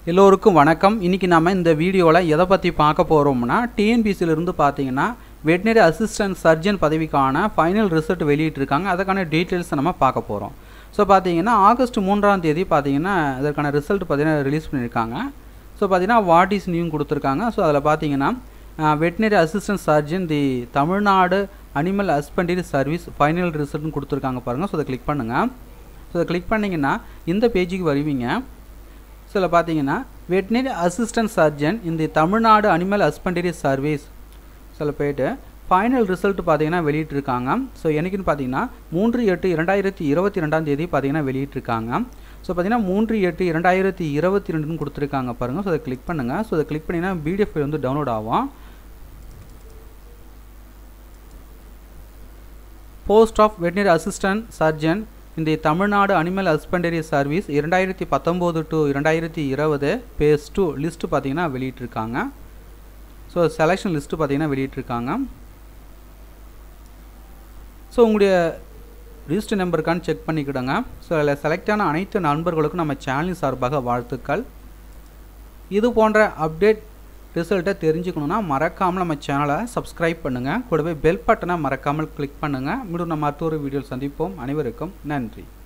எல்லோருக்கும் வணக்கம் இன்றைக்கி நம்ம இந்த வீடியோவில் எதை பற்றி பார்க்க போகிறோம்னா டிஎன்பிசியிலிருந்து பார்த்தீங்கன்னா வெட்டினரி அசிஸ்டன்ட் சர்ஜன் பதவிக்கான ஃபைனல் ரிசல்ட் வெளியிட்டிருக்காங்க அதுக்கான டீட்டெயில்ஸை நம்ம பார்க்க போகிறோம் ஸோ பார்த்தீங்கன்னா ஆகஸ்ட் மூன்றாம் தேதி பார்த்தீங்கன்னா இதற்கான ரிசல்ட் பார்த்தீங்கன்னா ரிலீஸ் பண்ணியிருக்காங்க ஸோ பார்த்தீங்கன்னா வாட் இஸ் நியூ கொடுத்துருக்காங்க ஸோ அதில் பார்த்தீங்கன்னா veterinary assistant surgeon the Tamil Nadu animal husbandry service final ரிசல்ட்னு கொடுத்துருக்காங்க பாருங்கள் ஸோ அதை கிளிக் பண்ணுங்கள் ஸோ அதை கிளிக் பண்ணிங்கன்னா இந்த பேஜுக்கு வருவீங்க ஸோ இதில் பார்த்தீங்கன்னா வெட்டினரி அசிஸ்டன்ட் சர்ஜன் இந்த தமிழ்நாடு அனிமல் ஹஸ்பண்டரி சர்வீஸ் சில போயிட்டு ஃபைனல் ரிசல்ட் பார்த்தீங்கன்னா வெளியிட்டிருக்காங்க ஸோ என்னைக்குன்னு பார்த்தீங்கன்னா மூன்று எட்டு இரண்டாயிரத்தி இருபத்தி ரெண்டாம் தேதி பார்த்தீங்கன்னா வெளியிட்டிருக்காங்க ஸோ பார்த்தீங்கன்னா மூன்று எட்டு இரண்டாயிரத்தி இருபத்தி ரெண்டுன்னு கொடுத்துருக்காங்க பாருங்கள் ஸோ அதை கிளிக் பண்ணுங்கள் ஸோ அதை கிளிக் பண்ணிங்கன்னா பிடிஎஃப் வந்து டவுன்லோட் ஆகும் post of veterinary assistant surgeon இந்த தமிழ்நாடு அனிமல் ஹஸ்பண்டரி சர்வீஸ் இரண்டாயிரத்தி பத்தொம்போது டு இரண்டாயிரத்தி இருபது பேஸ் டூ லிஸ்ட்டு பார்த்தீங்கன்னா வெளியிட்டிருக்காங்க ஸோ செலெக்ஷன் லிஸ்ட்டு பார்த்தீங்கன்னா வெளியிட்டிருக்காங்க ஸோ உங்களுடைய ரிஜிஸ்டர் நம்பருக்கான்னு செக் பண்ணிக்கிடுங்க ஸோ அதில் செலக்டான அனைத்து நண்பர்களுக்கும் நம்ம சேனலின் சார்பாக வாழ்த்துக்கள் இது போன்ற அப்டேட் ரிசல்ட்டை தெரிஞ்சுக்கணுன்னா மறக்காமல் நம்ம சேனலை சப்ஸ்கிரைப் பண்ணுங்கள் கூடவே பெல் பட்டனை மறக்காமல் கிளிக் பண்ணுங்கள் மீண்டும் நம்ம அடுத்த ஒரு வீடியோ சந்திப்போம் அனைவருக்கும் நன்றி